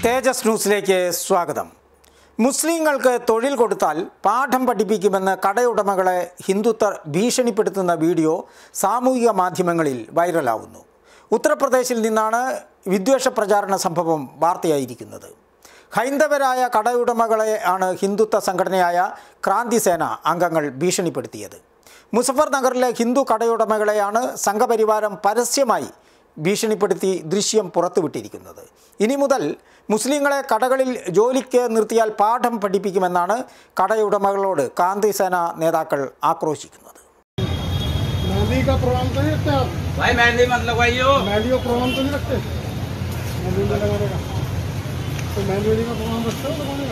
തേജസ് ന്യൂസിലേക്ക് സ്വാഗതം മുസ്ലിങ്ങൾക്ക് തൊഴിൽ കൊടുത്താൽ പാഠം പഠിപ്പിക്കുമെന്ന് കടയുടമകളെ ഹിന്ദുത്വർ ഭീഷണിപ്പെടുത്തുന്ന വീഡിയോ സാമൂഹിക മാധ്യമങ്ങളിൽ വൈറലാവുന്നു ഉത്തർപ്രദേശിൽ നിന്നാണ് വിദ്വേഷ പ്രചാരണ സംഭവം വാർത്തയായിരിക്കുന്നത് ഹൈന്ദവരായ കടയുടമകളെ ആണ് ഹിന്ദുത്വ സംഘടനയായ ക്രാന്തിസേന അംഗങ്ങൾ ഭീഷണിപ്പെടുത്തിയത് മുസഫർ നഗറിലെ ഹിന്ദു കടയുടമകളെയാണ് സംഘപരിവാരം പരസ്യമായി ഭീഷണിപ്പെടുത്തി ദൃശ്യം പുറത്തുവിട്ടിരിക്കുന്നത് ഇനി മുതൽ മുസ്ലിങ്ങളെ കടകളിൽ ജോലിക്ക് നിർത്തിയാൽ പാഠം പഠിപ്പിക്കുമെന്നാണ് കടയുടമകളോട് കാന്തിസേന നേതാക്കൾ ആക്രോശിക്കുന്നത് मेहंदी का प्रोग्राम तो नहीं रखते आप भाई मेहंदी मत लगवाइयो मेहंदी का प्रोग्राम तो नहीं रखते मेहंदी में लगाने का तो मेहंदी वेहंदी का प्रोग्राम रखते हो लगाने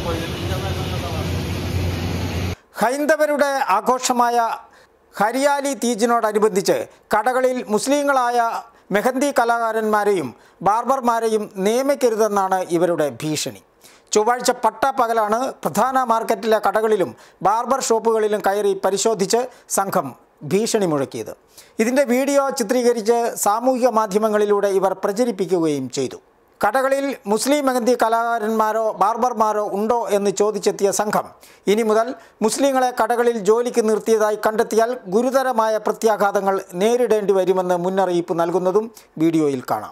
का ഹൈന്ദവരുടെ ആഘോഷമായ ഹരിയാലി തീജിനോടനുബന്ധിച്ച് കടകളിൽ മുസ്ലിങ്ങളായ മെഹന്തി കലാകാരന്മാരെയും ബാർബർമാരെയും നിയമിക്കരുതെന്നാണ് ഇവരുടെ ഭീഷണി ചൊവ്വാഴ്ച പട്ടാപ്പകലാണ് പ്രധാന മാർക്കറ്റിലെ കടകളിലും ബാർബർ ഷോപ്പുകളിലും കയറി പരിശോധിച്ച് സംഘം ഭീഷണി മുഴക്കിയത് ഇതിൻ്റെ വീഡിയോ ചിത്രീകരിച്ച് സാമൂഹിക മാധ്യമങ്ങളിലൂടെ ഇവർ പ്രചരിപ്പിക്കുകയും ചെയ്തു കടകളിൽ മുസ്ലിം മെഹന്തി കലാകാരന്മാരോ ബാർബർമാരോ ഉണ്ടോ എന്ന് ചോദിച്ചെത്തിയ സംഘം ഇനി മുതൽ മുസ്ലിങ്ങളെ കടകളിൽ ജോലിക്ക് നിർത്തിയതായി കണ്ടെത്തിയാൽ ഗുരുതരമായ പ്രത്യാഘാതങ്ങൾ നേരിടേണ്ടി വരുമെന്ന് മുന്നറിയിപ്പ് നൽകുന്നതും വീഡിയോയിൽ കാണാം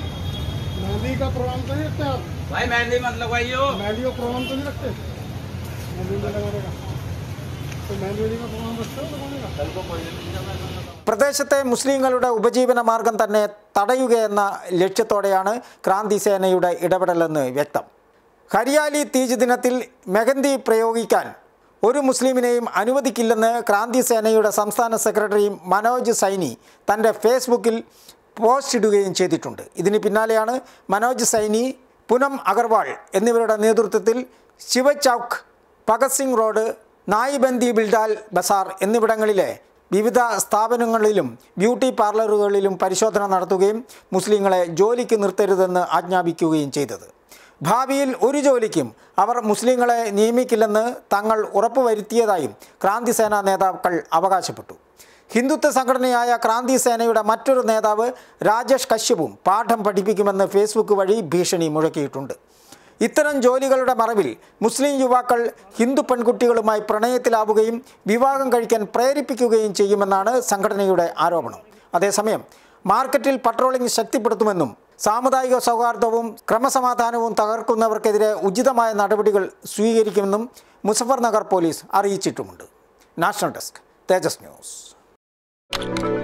मेहंदी का प्रोग्राम तो नहीं रखते आप भाई मेहंदी मत लगवाइयो मेहंदी का प्रोग्राम तो नहीं रखते मेहंदी में लगाने का तो मेहंदी वेहंदी का प्रोग्राम रखते हो लगाने का പ്രദേശത്തെ മുസ്ലിങ്ങളുടെ ഉപജീവന മാർഗം തന്നെ തടയുകയെന്ന ലക്ഷ്യത്തോടെയാണ് ക്രാന്തി സേനയുടെ ഇടപെടലെന്ന് വ്യക്തം ഹരിയാലി തീജ് ദിനത്തിൽ മെഹന്തി പ്രയോഗിക്കാൻ ഒരു മുസ്ലിമിനെയും അനുവദിക്കില്ലെന്ന് ക്രാന്തി സേനയുടെ സംസ്ഥാന സെക്രട്ടറി മനോജ് സൈനി തൻ്റെ ഫേസ്ബുക്കിൽ പോസ്റ്റ് ഇടുകയും ചെയ്തിട്ടുണ്ട് ഇതിന് പിന്നാലെയാണ് മനോജ് സൈനി പുനം അഗർവാൾ എന്നിവരുടെ നേതൃത്വത്തിൽ ശിവചൌക്ക് ഭഗത് സിംഗ് റോഡ് നായിബന്ദി ബിൽഡാൽ ബസാർ എന്നിവിടങ്ങളിലെ വിവിധ സ്ഥാപനങ്ങളിലും ബ്യൂട്ടി പാർലറുകളിലും പരിശോധന നടത്തുകയും മുസ്ലിങ്ങളെ ജോലിക്ക് നിർത്തരുതെന്ന് ആജ്ഞാപിക്കുകയും ചെയ്തത് ഭാവിയിൽ ഒരു ജോലിക്കും അവർ മുസ്ലിങ്ങളെ നിയമിക്കില്ലെന്ന് തങ്ങൾ ഉറപ്പുവരുത്തിയതായും ക്രാന്തിസേന നേതാക്കൾ അവകാശപ്പെട്ടു ഹിന്ദുത്വ സംഘടനയായ ക്രാന്തി സേനയുടെ മറ്റൊരു നേതാവ് രാജേഷ് കശ്യപും പാഠം പഠിപ്പിക്കുമെന്ന് ഫേസ്ബുക്ക് വഴി ഭീഷണി മുഴക്കിയിട്ടുണ്ട് ഇത്തരം ജോലികളുടെ മറവിൽ മുസ്ലിം യുവാക്കൾ ഹിന്ദു പെൺകുട്ടികളുമായി പ്രണയത്തിലാവുകയും വിവാഹം കഴിക്കാൻ പ്രേരിപ്പിക്കുകയും ചെയ്യുമെന്നാണ് സംഘടനയുടെ ആരോപണം അതേസമയം മാർക്കറ്റിൽ പട്രോളിംഗ് ശക്തിപ്പെടുത്തുമെന്നും സാമുദായിക സൗഹാർദ്ദവും ക്രമസമാധാനവും തകർക്കുന്നവർക്കെതിരെ ഉചിതമായ നടപടികൾ സ്വീകരിക്കുമെന്നും മുസഫർ നഗർ പോലീസ് അറിയിച്ചിട്ടുമുണ്ട് നാഷണൽ ഡെസ്ക് തേജസ് ന്യൂസ്